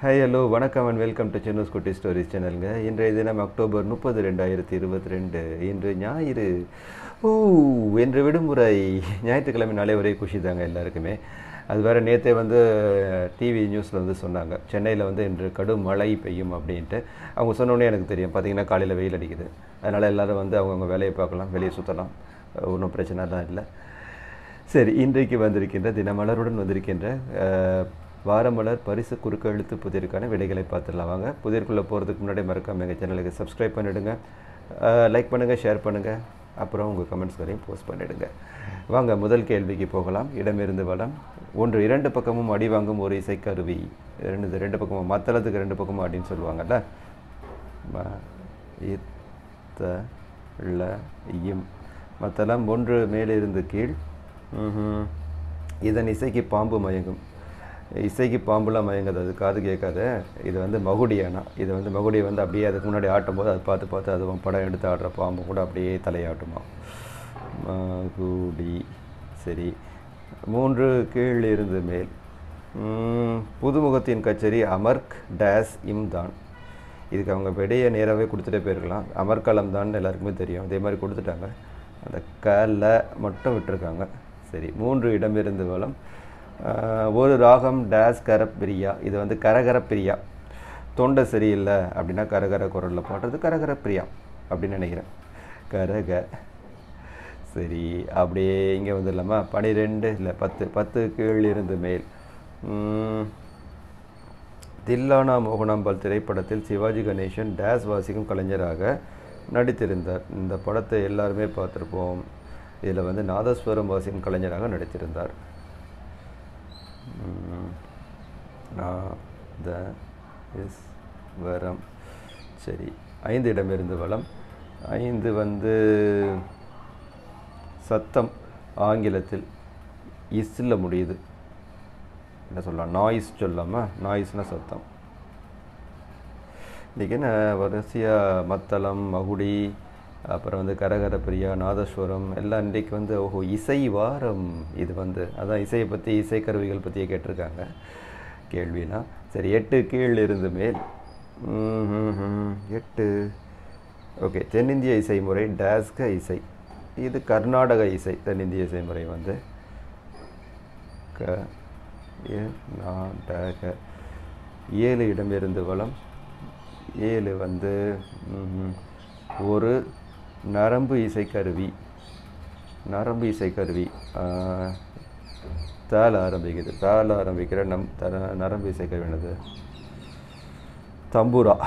Hi hello வணக்கம் and welcome to Chennu's Kutty stories சேனலுங்க இன்றைய தினம் அக்டோபர் முப்பது ரெண்டாயிரத்தி இருபத்தி ரெண்டு இன்று ஞாயிறு ஓ இன்று விடுமுறை ஞாயிற்றுக்கிழமை ஒரே குஷி தாங்க எல்லாருக்குமே அது வேறு நேற்றே வந்து டிவி நியூஸில் வந்து சொன்னாங்க சென்னையில் வந்து இன்று கடும் மழை பெய்யும் அப்படின்ட்டு அவங்க சொன்னோடனே எனக்கு தெரியும் பார்த்தீங்கன்னா காலையில் வெயில் அடிக்குது அதனால் எல்லோரும் வந்து அவங்கவுங்க வேலையை பார்க்கலாம் வெளியே சுற்றலாம் ஒன்றும் பிரச்சனை தான் இல்லை சரி இன்றைக்கு வந்திருக்கின்ற தினமலருடன் வந்திருக்கின்ற அஹ், வாரமலர் பரிசு குறுக்கு எழுத்து புதிருக்கான விடைகளை பார்த்துடலாம் வாங்க புதிர்க்குள்ளே போகிறதுக்கு முன்னாடி மறக்காம எங்கள் சேனலுக்கு சப்ஸ்கிரைப் பண்ணிவிடுங்க லைக் பண்ணுங்கள் ஷேர் பண்ணுங்கள் அப்புறம் உங்கள் கமெண்ட்ஸ்களையும் போஸ்ட் பண்ணிவிடுங்க வாங்க முதல் கேள்விக்கு போகலாம் இடமிருந்து வளம் ஒன்று இரண்டு பக்கமும் அடி வாங்கும் ஒரு இசைக்கருவி ரெண்டு ரெண்டு பக்கமும் மத்தளத்துக்கு ரெண்டு பக்கமும் அடின்னு சொல்லுவாங்கல்ல ம இத்த ல இம் மத்தளம் ஒன்று மேலிருந்து கீழ் ம்ஹும். இதன் இசைக்கு பாம்பு மயங்கும் இசைக்கு பாம்புலாம் மயங்காது அது காது கேட்காது இது வந்து மகுடியானா இது வந்து மகுடியை வந்து அப்படியே அதுக்கு முன்னாடி ஆட்டும் போது அது பார்த்து பார்த்து அதுவும் படம் எடுத்து ஆடுற பாம்பு கூட அப்படியே தலையாட்டுமா மகுடி சரி மூன்று கீழ் இருந்து மேல் ம், புதுமுகத்தின் கச்சேரி அமர்க் டேஸ் இம் தான் இதுக்கு அவங்க விடையை நேராகவே கொடுத்துட்டே போயிருக்கலாம் அமர்கலம் தான் எல்லாருக்குமே தெரியும் அதே மாதிரி கொடுத்துட்டாங்க அந்த கல மட்டும் விட்டுருக்காங்க சரி மூன்று இடமிருந்து வளம் ஆஹ், ஒரு ராகம் டேஸ் கரப்பிரியா இது வந்து கரகரப்பிரியா தொண்டை சரியில்லை அப்படின்னா கரகர குரலில் பாடுறது கரகரப்பிரியா அப்படின்னு நினைக்கிறேன் கரக சரி அப்படியே இங்கே வந்துடலாமா பனிரெண்டு இல்லை பத்து பத்து கீழ் இருந்து மேல் ம், தில்லானா மோகனாம்பாள் திரைப்படத்தில் சிவாஜி கணேசன் டேஸ் வாசிக்கும் கலைஞராக நடித்திருந்தார் இந்த படத்தை எல்லாருமே பார்த்துருப்போம் இதில் வந்து நாதஸ்வரம் வாசிக்கும் கலைஞராக நடித்திருந்தார் ம், நா- த இஸ் வரம் சரி ஐந்து இடமிருந்து வளம் ஐந்து வந்து சத்தம் ஆங்கிலத்தில் இஸ்ல முடியுது என்ன சொல்லலாம் நாய்ஸ் சொல்லாமா நாய்ஸ்னால் சத்தம் இன்றைக்கி என்ன வரிசையாக மத்தளம் மகுடி அப்புறம் வந்து கரகர பிரியா நாதஸ்வரம் எல்லாம் இன்றைக்கு வந்து ஓஹோ இசை வாரம் இது வந்து அதான் இசையை பற்றி இசைக்கருவிகள் பற்றியே கேட்டிருக்காங்க கேள்வினா சரி எட்டு கீழ் இருந்து மேல் ம், ம், ம். எட்டு ஓகே தென்னிந்திய இசை முறை டேஸ்க இசை இது கர்நாடக இசை தென்னிந்திய இசை முறை வந்து க ஏ நாடக ஏழு இடமிருந்து வளம் ஏழு வந்து ம்ஹும், ஒரு நரம்பு இசைக்கருவி நரம்பு இசைக்கருவி ஆஹ், தாள ஆரம்பிக்குது தாள ஆரம்பிக்கிற நம் தர நரம்பு இசைக்கருவி என்னது தம்புரா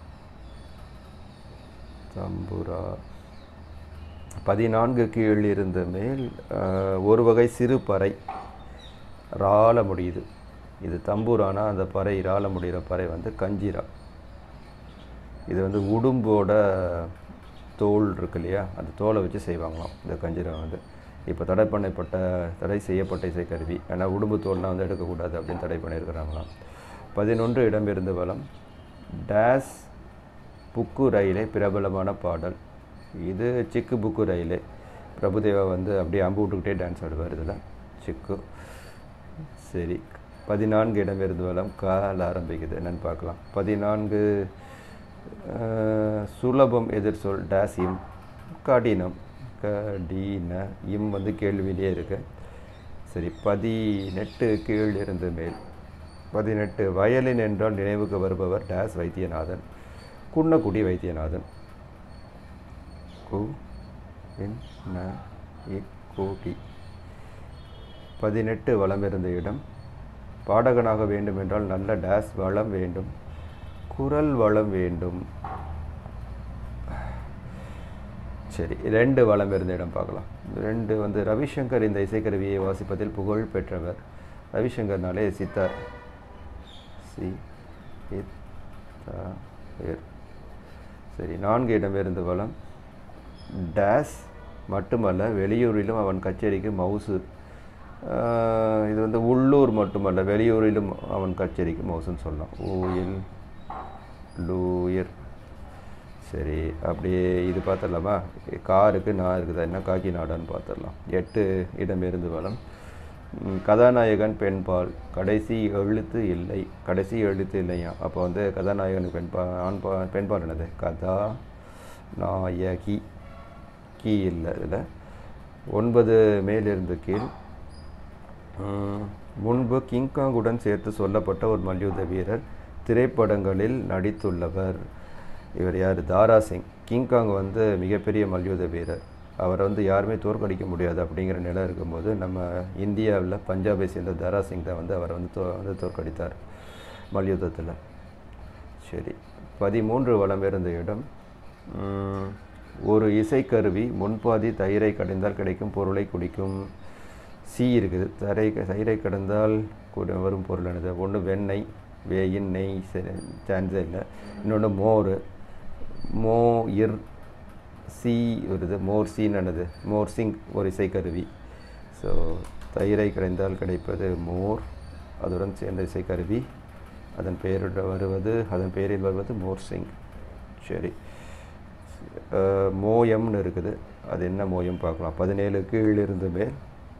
தம்புரா பதினான்கு கீழ் இருந்த மேல் ஆஹ், ஒரு வகை சிறு பறை ரால முடியுது இது தம்பூரானா அந்த பறை ரால முடிகிற பறை வந்து கஞ்சிரா இது வந்து உடும்போட தோல் இருக்கு இல்லையா அந்த தோலை வச்சு செய்வாங்களாம் இந்த கஞ்சிரா வந்து இப்போ தடை பண்ணப்பட்ட தடை செய்யப்பட்ட இசைக்கருவி ஏன்னா உடும்பு தோல்லாம் வந்து எடுக்கக்கூடாது அப்படின்னு தடை பண்ணியிருக்கிறாங்களாம் பதினொன்று இடமிருந்து வளம் டேஸ் புக்கு ரயிலே பிரபலமான பாடல் இது சிக்கு புக்கு ரயிலே பிரபுதேவா வந்து அப்படியே அம்பு விட்டுக்கிட்டே டான்ஸ் ஆடுவார் இதில் சிக்கு சரி பதினான்கு இடமிருந்து வளம் கால் ஆரம்பிக்குது என்னன்னு பார்க்கலாம் பதினான்கு அஹ், சுலபம் எதிர் சொல் டேஸ் இம் கடினம் கடின இம் வந்து கேள்வியிலே இருக்கு சரி பதினெட்டு கீழ் இருந்து மேல் பதினெட்டு வயலின் என்றால் நினைவுக்கு வருபவர் டேஸ் வைத்தியநாதன் குன்னக்குடி வைத்தியநாதன் கு இன் ந இ கோடி பதினெட்டு வளம் இருந்த இடம் பாடகனாக வேண்டும் என்றால் நல்ல டேஸ் வளம் வேண்டும் குரல் வளம் வேண்டும் சரி ரெண்டு வளம் இருந்த இடம் பார்க்கலாம் ரெண்டு வந்து ரவிசங்கர் இந்த இசைக்கருவியை வாசிப்பதில் புகழ் பெற்றவர் ரவிசங்கர்னாலே சித்தார் சி இத் த இர். சரி நான்கு இடமிருந்து வளம் டேஸ் மட்டுமல்ல வெளியூரிலும் அவன் கச்சேரிக்கு மவுசு ஆஹ் இது வந்து உள்ளூர் மட்டுமல்ல வெளியூரிலும் அவன் கச்சேரிக்கு மவுசுன்னு சொல்லலாம் ஊயில் லூயர் சரி அப்படியே இது பார்த்துடலாமா காருக்கு நான் இருக்குதா என்ன காக்கி நாடான்னு பார்த்துடலாம் எட்டு இடமிருந்து வளம் ம், கதாநாயகன் பெண்பால் கடைசி எழுத்து இல்லை கடைசி எழுத்து இல்லையா அப்போ வந்து கதாநாயகன் பெண்பா ஆண்பா பெண்பால் என்னது கதா நாயகி கீ இல்லை இதில் ஒன்பது மேலிருந்து கீழ் ம், முன்பு கிங்காங்குடன் சேர்த்து சொல்லப்பட்ட ஒரு மல்யுத்த வீரர் திரைப்படங்களில் நடித்துள்ளவர் இவர் யார் தாரா சிங் கிங்காங் வந்து மிகப்பெரிய மல்யுத்த வீரர் அவரை வந்து யாருமே தோற்கடிக்க முடியாது அப்படிங்கிற நிலை இருக்கும்போது நம்ம இந்தியாவில் பஞ்சாபை சேர்ந்த தாரா சிங் தான் வந்து அவரை வந்து தோ வந்து தோற்கடித்தார் மல்யுத்தத்தில் சரி பதிமூன்று வளம் இருந்த இடம் ம், ஒரு இசைக்கருவி முன்பாதி தயிரை கடைந்தால் கிடைக்கும் பொருளை குடிக்கும் சி இருக்குது தரை தயிரை கடந்தால் கூட வரும் பொருள் என்னது ஒன்று வெண்ணெய் வேயின் நெய் சான்ஸே இல்லை இன்னொன்று மோர் மோ இர் சி வருது மோர் சீனது மோர் சிங் ஒரு இசைக்கருவி ஸோ தயிரை கடைந்தால் கிடைப்பது மோர் அதுடன் சேர்ந்த இசைக்கருவி அதன் பெயருடன் வருவது அதன் பெயரில் வருவது மோர் சிங் சரி அஹ், மோயம்னு இருக்குது அது என்ன மோயம் பார்க்கலாம் பதினேழு கீழிருந்து மேல்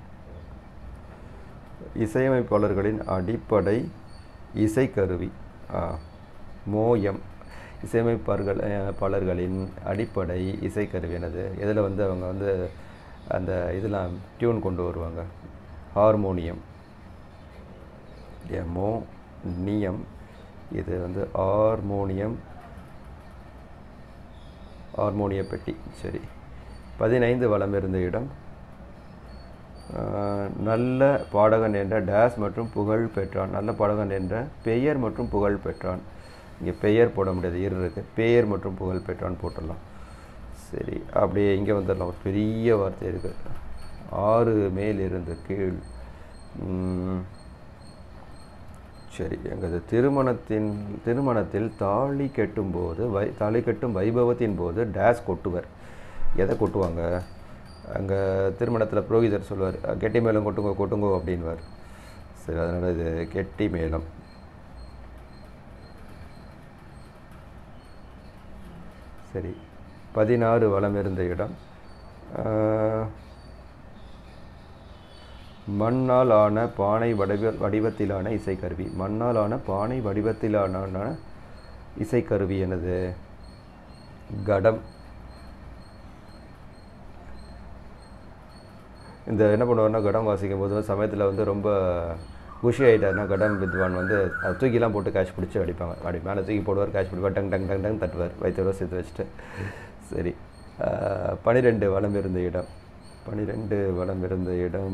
இசையமைப்பாளர்களின் அடிப்படை இசைக்கருவி ஆ, மோயம் இசையமைப்பாளர்கள் அஹ், பாளர்களின் அடிப்படை இசைக்கருவி என்னது இதில் வந்து அவங்க வந்து அந்த இதெல்லாம் டியூன் கொண்டு வருவாங்க ஹார்மோனியம் எமோ நியம் இது வந்து ஹார்மோனியம் ஹார்மோனிய பெட்டி சரி பதினைந்து வலம் இருந்த இடம் ஆஹ், நல்ல பாடகன் என்ற டேஸ் மற்றும் புகழ் பெற்றான் நல்ல பாடகன் என்ற பெயர் மற்றும் புகழ் பெற்றான் இங்கே பெயர் போட முடியாது இரு இருக்கு பெயர் மற்றும் புகழ் பெற்றான் போட்டுடலாம் சரி அப்படியே இங்கே வந்துடலாம் ஒரு பெரிய வார்த்தை இருக்குது ஆறு மேல் இருந்து கீழ் உம், சரி எங்களது திருமணத்தின் திருமணத்தில் தாலி கட்டும்போது வை தாலி கட்டும் வைபவத்தின் போது டேஸ் கொட்டுவர் எதை கொட்டுவாங்க அங்கே திருமணத்தில் புரோகிதர் சொல்லுவார் கெட்டி மேளம் கொட்டுங்கோ கொட்டுங்கோ அப்படின்வார் சரி அதனால் இது கெட்டி மேளம் சரி பதினாறு வலம் இருந்த இடம் ஆஹ், மண்ணால் ஆன பானை வடிவ வடிவத்திலான இசைக்கருவி மண்ணால் ஆன பானை வடிவத்திலான இசைக்கருவி எனது கடம் இந்த என்ன பண்ணுவார்னா கடம் வாசிக்கும் போது சமயத்தில் வந்து ரொம்ப குஷி ஆகிட்டாருன்னா கடம் வித்வான் வந்து அதை தூக்கிலாம் போட்டு கேஷ் பிடிச்சி அடிப்பாங்க அப்படி மேலே தூக்கி போடுவார் கேஷ் பிடிப்பார் டங் டங் டங் டங் தட்டுவார் வயிற்றோட சேர்த்து வச்சுட்டு சரி பனிரெண்டு வளம் இருந்த இடம் பனிரெண்டு வளம் இருந்த இடம்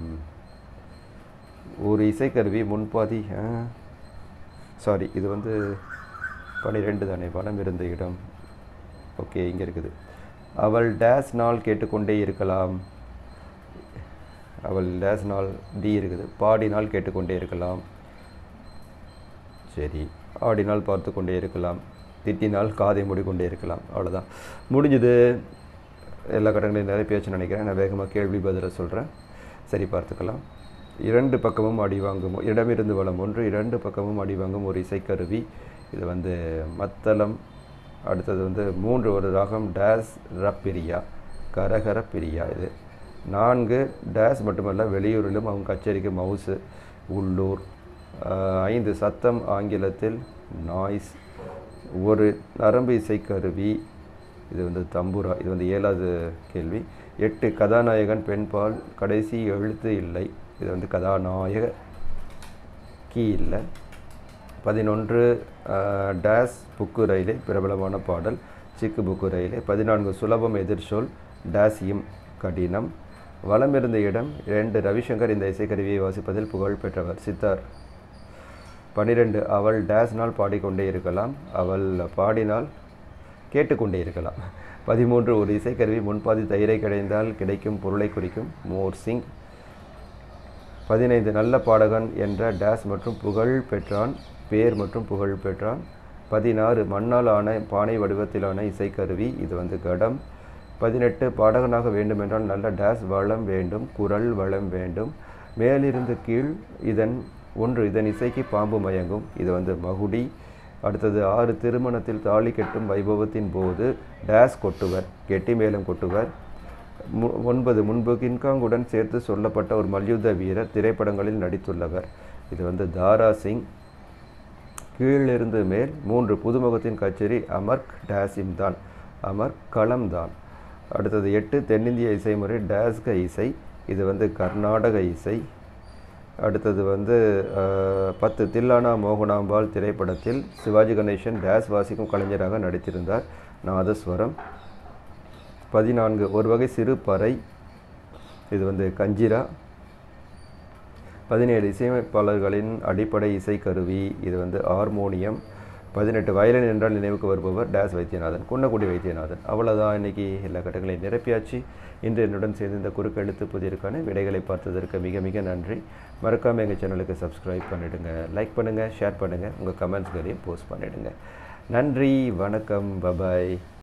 ஒரு இசைக்கருவி முன்பாதி சாரி இது வந்து பனிரெண்டு தானே வளம் இருந்த இடம் ஓகே இங்கே இருக்குது அவள் டேஸ் நாள் கேட்டுக்கொண்டே இருக்கலாம் அவள் டேஸ் நாள் டி இருக்குது பாடினால் கேட்டுக்கொண்டே இருக்கலாம் சரி ஆடினால் பார்த்து கொண்டே இருக்கலாம் திட்டினால் காதை மூடிக்கொண்டே இருக்கலாம் அவ்வளோதான் முடிஞ்சது எல்லா கட்டங்களையும் நிறைய பேச்சு நினைக்கிறேன் நான் வேகமாக கேள்வி பதிலை சொல்கிறேன் சரி பார்த்துக்கலாம் இரண்டு பக்கமும் அடி வாங்கும் இடமிருந்து வளம் ஒன்று இரண்டு பக்கமும் அடி வாங்கும் ஒரு இசைக்கருவி இது வந்து மத்தளம் அடுத்தது வந்து மூன்று ஒரு ராகம் டேஸ் ரப்பிரியா கரகர பிரியா இது நான்கு டேஸ் மட்டுமல்ல வெளியூரிலும் அவங்க கச்சேரிக்கு மவுஸு உள்ளூர் ஆஹ், ஐந்து சத்தம் ஆங்கிலத்தில் நாய்ஸ் ஒரு நரம்பு இசைக்கருவி இது வந்து தம்புரா இது வந்து ஏழாவது கேள்வி எட்டு கதாநாயகன் பெண்பால் கடைசி எழுத்து இல்லை இது வந்து கதாநாயக கீ இல்லை பதினொன்று ஆஹ், டேஸ் புக்கு ரயிலே பிரபலமான பாடல் சிக்கு புக்கு ரயிலே பதினான்கு சுலபம் எதிர்சொல் டேஸ் இம் கடினம் வலம் இருந்த இடம் இரண்டு ரவிசங்கர் இந்த இசைக்கருவியை வாசிப்பதில் புகழ் பெற்றவர் சித்தார் பனிரெண்டு அவள் டேஸ் நாள் பாடிக்கொண்டே இருக்கலாம் அவள் பாடினால் கேட்டுக்கொண்டே இருக்கலாம் பதிமூன்று ஒரு இசைக்கருவி முன்பாதி தயிரை கிடைந்தால் கிடைக்கும் பொருளை குறிக்கும் மோர் சிங் பதினைந்து நல்ல பாடகன் என்ற டேஸ் மற்றும் புகழ் பெற்றான் பேர் மற்றும் புகழ் பெற்றான் பதினாறு மண்ணால் ஆன பானை வடிவத்திலான இசைக்கருவி இது வந்து கடம் பதினெட்டு பாடகனாக வேண்டுமென்றால் நல்ல டேஸ் வளம் வேண்டும் குரல் வளம் வேண்டும் மேலிருந்து கீழ் இதன் ஒன்று இதன் இசைக்கு பாம்பு மயங்கும் இது வந்து மகுடி அடுத்தது ஆறு திருமணத்தில் தாலி கட்டும் வைபவத்தின் போது டேஸ் கொட்டுவர் கெட்டி மேளம் கொட்டுவர் மு ஒன்பது முன்பு கின்காங்குடன் சேர்த்து சொல்லப்பட்ட ஒரு மல்யுத்த வீரர் திரைப்படங்களில் நடித்துள்ளவர் இது வந்து தாரா சிங் கீழிருந்து மேல் மூன்று புதுமுகத்தின் கச்சேரி அமர்க் டேஸ் இம்தான் அமர் களம் தான் அடுத்தது எட்டு தென்னிந்திய இசைமுறை டேஸ்க இசை இது வந்து கர்நாடக இசை அடுத்தது வந்து அஹ், பத்து தில்லானா மோகனாம்பாள் திரைப்படத்தில் சிவாஜி கணேசன் டேஸ் வாசிக்கும் கலைஞராக நடித்திருந்தார் நாதஸ்வரம் பதினான்கு ஒரு வகை சிறு பறை இது வந்து கஞ்சிரா பதினேழு இசையமைப்பாளர்களின் அடிப்படை இசைக்கருவி இது வந்து ஹார்மோனியம் பதினெட்டு வயலின் என்றால் நினைவுக்கு வருபவர் டேஸ் வைத்தியநாதன் குன்னக்குடி வைத்தியநாதன் அவ்வளோதான் இன்னைக்கு எல்லா கட்டங்களையும் நிரப்பியாச்சு இன்று என்னுடன் சேர்ந்து இந்த குறுக்கெழுத்து புதிருக்கான விடைகளை பார்த்ததற்கு மிக மிக நன்றி மறக்காமல் எங்கள் சேனலுக்கு சப்ஸ்கிரைப் பண்ணிடுங்க லைக் பண்ணுங்கள் ஷேர் பண்ணுங்கள் உங்கள் கமெண்ட்ஸ்களையும் போஸ்ட் பண்ணிடுங்க நன்றி வணக்கம் பபாய்